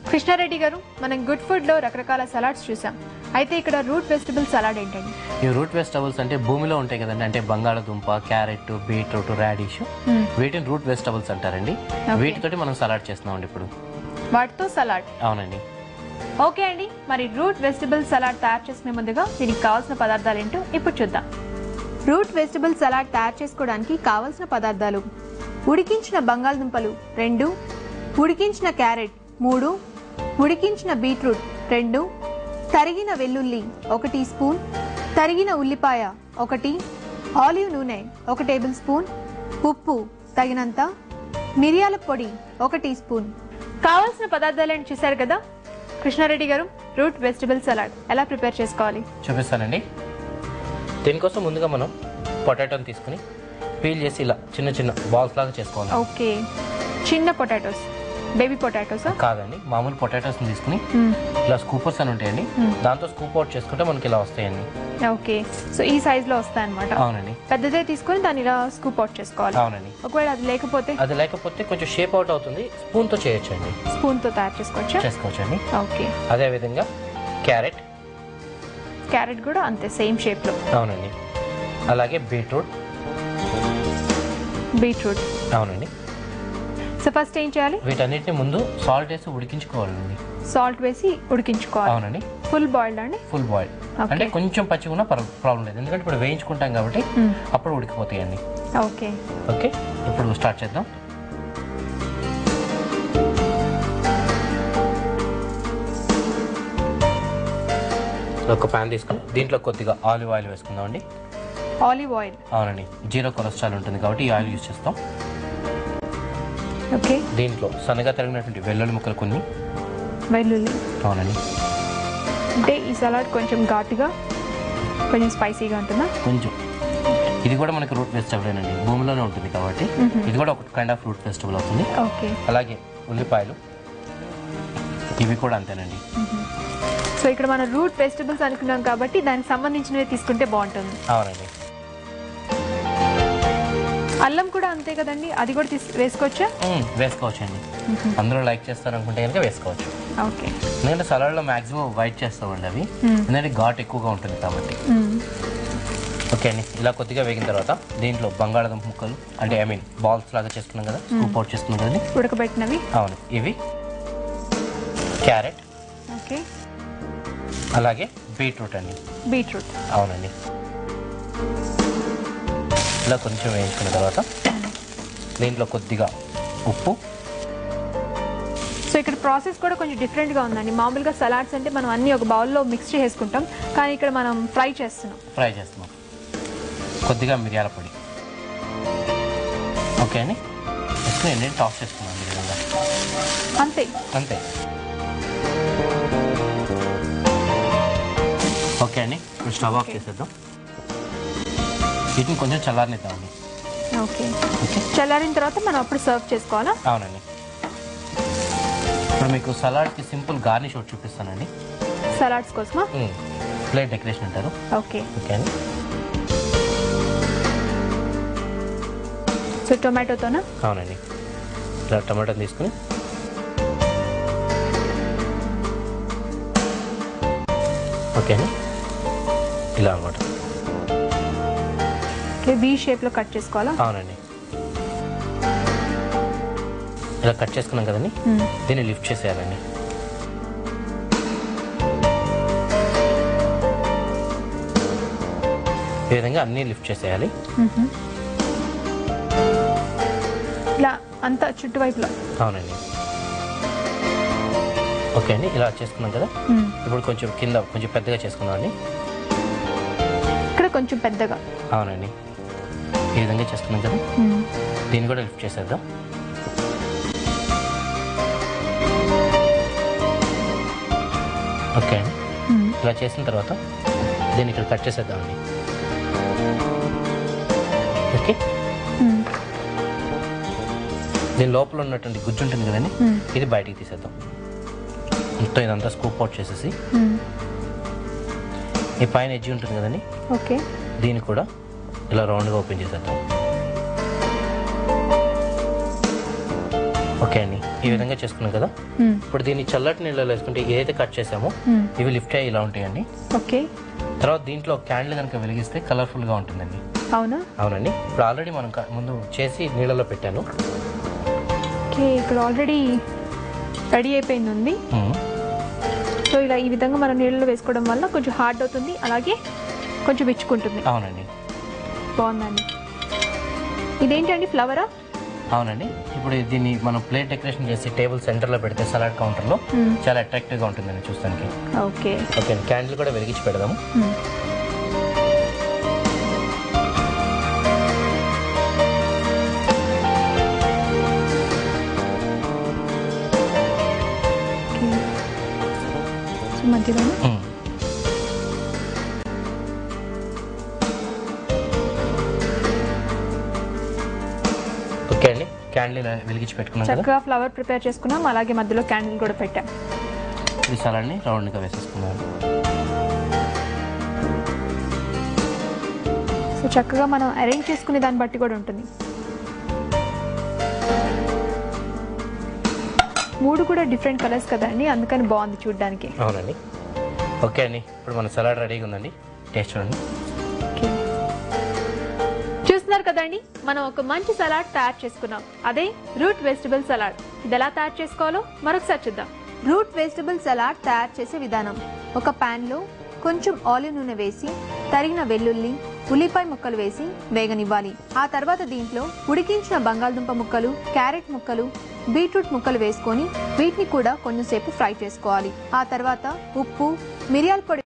కృష్ణారెడ్డి గారు మనం good food లో రకరకాల సలాడ్స్ చూసాం అయితే ఇక్కడ రూట్ వెజిటబుల్ సలాడ్ ఏంటండి ఈ రూట్ వెజిటబుల్స్ అంటే భూమిలో ఉంటాయి కదండి అంటే బంగాళదుంప క్యారెట్ బీట్రూట్ రాడిష్ వీటిని రూట్ వెజిటబుల్స్ అంటారండి వీటితోటి మనం సలాడ్ చేస్తున్నామండి ఇప్పుడు వాటితో సలాడ్ అవునండి ఓకే అండి మరి రూట్ వెజిటబుల్ సలాడ్ తయారు చేసుకునే ముందుగా దీనికి కావాల్సిన పదార్థాలు ఏంటో ఇప్పుడు చూద్దాం రూట్ వెజిటబుల్ సలాడ్ తయారు చేసుకోవడానికి కావాల్సిన పదార్థాలు ఉడికించిన బంగాళదుంపలు రెండు ఉడికించిన క్యారెట్ మూడు ఉడికించిన బీట్రూట్ రెండు తరిగిన వెల్లుల్లి ఒక టీ స్పూన్ తరిగిన ఉల్లిపాయ ఒకటి ఆలివ్ నూనె ఒక టేబుల్ స్పూన్ ఉప్పు తగినంత మిరియాల పొడి ఒక టీ స్పూన్ కావాల్సిన పదార్థాలను చూశారు కదా Krishna Reddy garu root vegetable salad ఎలా ప్రిపేర్ చేసుకోవాలి చూపిస్తానండి దీనికోసం ముందుగా మనం పొటాటోని తీసుకుని పీల్ చేసి ఇలా చిన్న చిన్న బాల్స్ లాగా చేసుకోవాలి ఓకే చిన్న పొటాటోస్ బేబీ పొటాటోస్ కాదండి మామూలు పొటాటోస్ని తీసుకుని ఇలా స్కూపర్స్ అని ఉంటాయండి దాంతో స్కూప్ అవుట్ చేసుకుంటే మనకి ఇలా వస్తాయండి ఓకే సో ఈ సైజ్ లో వస్తాయి అనమాట అవునండి పెద్దదే తీసుకొని దాన్ని ఇలా స్కూప్ అవుట్ చేసుకోవాలి అవునండి ఒకవేళ అది లేకపోతే అది లేకపోతే కొంచెం షేప్ అవుట్ అవుతుంది స్పూన్తో చేయొచ్చు అండి స్పూన్ తో తయారు చేసుకోవచ్చా చేసుకోవచ్చు అండి ఓకే అదేవిధంగా క్యారెట్ క్యారెట్ కూడా అంతే సేమ్ షేప్ లో అవునండి అలాగే బీట్రూట్ బీట్రూట్ అవునండి సో ఫస్ట్ ఏం చేయాలి వీటన్నిటిని ముందు సాల్ట్ వేసి ఉడికించుకోవాలండి సాల్ట్ వేసి ఉడికించుకోవాలి అవునండి ఫుల్ బాయిల్డ్ అండి ఫుల్ బాయిల్ Okay. అంటే కొంచెం పచ్చిగా ఉన్నా ప్రాబ్లం లేదు ఎందుకంటే ఇప్పుడు వేయించుకుంటాం కాబట్టి Hmm. అప్పుడు ఉడికిపోతాయండి ఓకే ఓకే ఇప్పుడు స్టార్ట్ చేద్దాం ఒక ప్యాన్ తీసుకుని దీంట్లో కొద్దిగా ఆలివ్ ఆయిల్ వేసుకుందామండి ఆలివ్ ఆయిల్ అవునండి జీరో కొలెస్ట్రాల్ ఉంటుంది కాబట్టి ఈ ఆయిల్ యూజ్ చేస్తాం ఓకే దీంట్లో సన్నగా తరిగినటువంటి వెల్లుల్లి ముక్కలు కొన్ని వెల్లుల్లి అవునండి అంటే ఈ సలాడ్ కొంచెం ఘాటుగా కొంచెం స్పైసీగా ఉంటుందా కొంచెం ఇది కూడా మనకి రూట్ వెజిటబుల్ అండి భూమిలోనే ఉంటుంది కాబట్టి ఇది కూడా ఒక కైండ్ ఆఫ్ రూట్ వెజిటబుల్ అవుతుంది ఓకే అలాగే ఉల్లిపాయలు ఇవి కూడా అంతేనండి సో ఇక్కడ మనం రూట్ వెజిటబుల్స్ అనుకున్నాం కాబట్టి దానికి సంబంధించినవి తీసుకుంటే బాగుంటుంది అవునండి అల్లం కూడా అంతే కదండి అది కూడా తీసు వేసుకోవచ్చా మ్మ్, వేసుకోవచ్చండి అందరూ లైక్ చేస్తారు అనుకుంటే కనుక వేసుకోవచ్చు ఓకే ఎందుకంటే సలాడ్లో మాక్సిమం వైట్ చేస్తామండి అవి మ్మ్. ఎందుకంటే ఘాట్ ఎక్కువగా ఉంటుంది కాబట్టి ఓకే అండి ఇలా కొద్దిగా వేగిన తర్వాత దీంట్లో బంగాళాదుంప ముక్కలు అంటే ఐ మీన్ బాల్స్ లాగా చేసుకున్నాం కదా స్కూప్ అవుట్ చేసుకున్నాం కదండి ఉడకబెట్టినవి అవును ఇవి క్యారెట్ ఓకే అలాగే బీట్రూట్ అండి బీట్రూట్ అవునండి ఇలా కొంచెం వేయించుకున్న తర్వాత దీంట్లో కొద్దిగా ఉప్పు సో ఇక్కడ ప్రాసెస్ కూడా కొంచెం డిఫరెంట్గా ఉందండి మామూలుగా సలాడ్స్ అంటే మనం అన్ని ఒక బౌల్లో మిక్స్ చేసుకుంటాం కానీ ఇక్కడ మనం ఫ్రై చేస్తున్నాం ఫ్రై చేస్తున్నాం కొద్దిగా మిరియాల పొడి ఓకే అండి వేసుకుని నేను టాస్ చేసుకున్నాను ఈ విధంగా అంతే అంతే ఓకే అండి ఇప్పుడు స్టవ్ ఆఫ్ చేసేద్దాం వీటిని కొంచెం చల్లారనిద్దామండి ఓకే ఓకే చల్లారిన తర్వాత మనం అప్పుడు సర్వ్ చేసుకోవాలా అవునండి ఇప్పుడు మీకు సలాడ్కి సింపుల్ గార్నిష్ ఒకటి చూపిస్తానండి సలాడ్స్ కోసమా ప్లేట్ డెకరేషన్ అంటారు ఓకే ఓకే అండి సో టొమాటోతోనా అవునండి ఇలా టమాటో తీసుకుని ఓకే అండి ఇలా అనమాట ఓకే బీ షేప్లో కట్ చేసుకోవాలా అవునండి ఇలా కట్ చేసుకున్నాం కదండి మ్మ్. దీన్ని లిఫ్ట్ చేసేయాలండి ఈ విధంగా అన్నీ లిఫ్ట్ చేసేయాలి మ్మ్. ఇలా అంతా చుట్టువైపులో అవునండి ఓకే అండి ఇలా చేసుకున్నాం కదా మ్మ్. ఇప్పుడు కొంచెం కింద కొంచెం పెద్దగా చేసుకుందాం అండి ఇక్కడ కొంచెం పెద్దగా అవునండి ఈ విధంగా చేసుకున్నాం కదా మ్మ్. దీన్ని కూడా లిఫ్ట్ చేసేద్దాం ఓకే అండి మ్మ్. ఇలా చేసిన తర్వాత దీన్ని ఇక్కడ కట్ చేసేద్దామండి ఓకే మ్మ్. దీని లోపల ఉన్నటువంటి గుజ్జు ఉంటుంది కదండి మ్మ్. ఇది బయటికి తీసేద్దాం మొత్తం ఇదంతా స్కూప్ అవుట్ చేసేసి మ్మ్. ఈ పైన ఎడ్జి ఉంటుంది కదండి ఓకే దీన్ని కూడా ఇలా రౌండ్గా ఓపెన్ చేసేద్దాం ఓకే అండి ఈ విధంగా చేసుకున్నాం కదా మ్మ్. ఇప్పుడు దీన్ని చల్లటి నీళ్ళలో వేసుకుంటే ఏదైతే కట్ చేసామో మ్మ్. ఇవి లిఫ్ట్ అయ్యి ఇలా ఉంటాయండి ఓకే తర్వాత దీంట్లో క్యాండిల్ కనుక వెలిగిస్తే కలర్ఫుల్గా ఉంటుందండి అవునా అవునండి ఇప్పుడు ఆల్రెడీ మనం క- ముందు చేసి నీళ్ళలో పెట్టాను ఓకే ఇక్కడ ఆల్రెడీ రెడీ అయిపోయింది ఉంది మ్మ్. సో ఇలా ఈ విధంగా మనం నీళ్ళలో వేసుకోవడం వల్ల కొంచెం హార్డ్ అవుతుంది అలాగే కొంచెం విచ్చుకుంటుంది అవునండి బాగుందండి ఇదేంటండి ఫ్లవరా అవునండి ఇప్పుడు దీన్ని మనం ప్లేట్ డెకరేషన్ చేసి టేబుల్ సెంటర్లో పెడితే సలాడ్ కౌంటర్లో మ్మ్. చాలా అట్రాక్టివ్గా ఉంటుందండి చూస్తానికి ఓకే ఓకే అండి క్యాండిల్ కూడా వెలిగించి పెడదాము మ్మ్. ఓకే. సో మధ్యలోనే మ్మ్. ఓకే అండి క్యాండిల్ వెలిగించి పెట్టుకున్నాం కదా చక్కగా ఫ్లవర్ ప్రిపేర్ చేసుకున్నాం అలాగే మధ్యలో క్యాండిల్ కూడా పెట్టాం ఈ సలాడ్ని రౌండ్గా వేసేసుకున్నాను సో చక్కగా మనం అరేంజ్ చేసుకునే దాన్ని బట్టి కూడా ఉంటుంది మూడు కూడా డిఫరెంట్ కలర్స్ కదండి అందుకని బాగుంది చూడడానికి అవునండి ఓకే అండి ఇప్పుడు మన సలాడ్ రెడీగా ఉందండి టేస్ట్ చూడండి ఓకే. చూస్తున్నారు కదండి మనం ఒక మంచి సలాడ్ తయారు చేసుకున్నాం అదే రూట్ వెజిటబుల్ సలాడ్ ఇది ఎలా తయారు చేసుకోవాలో మరొకసారి చూద్దాం రూట్ వెజిటబుల్ సలాడ్ తయారు చేసే విధానం ఒక పాన్ లో కొంచెం ఆలివ్ నూనె వేసి తరిగిన వెల్లుల్లి ఉల్లిపాయ ముక్కలు వేసి వేగనివ్వాలి ఆ తర్వాత దీంట్లో ఉడికించిన బంగాళదుంప ముక్కలు క్యారెట్ ముక్కలు బీట్రూట్ ముక్కలు వేసుకొని వీటిని కూడా కొంచెంసేపు ఫ్రై చేసుకోవాలి ఆ తర్వాత ఉప్పు మిరియాల పొడి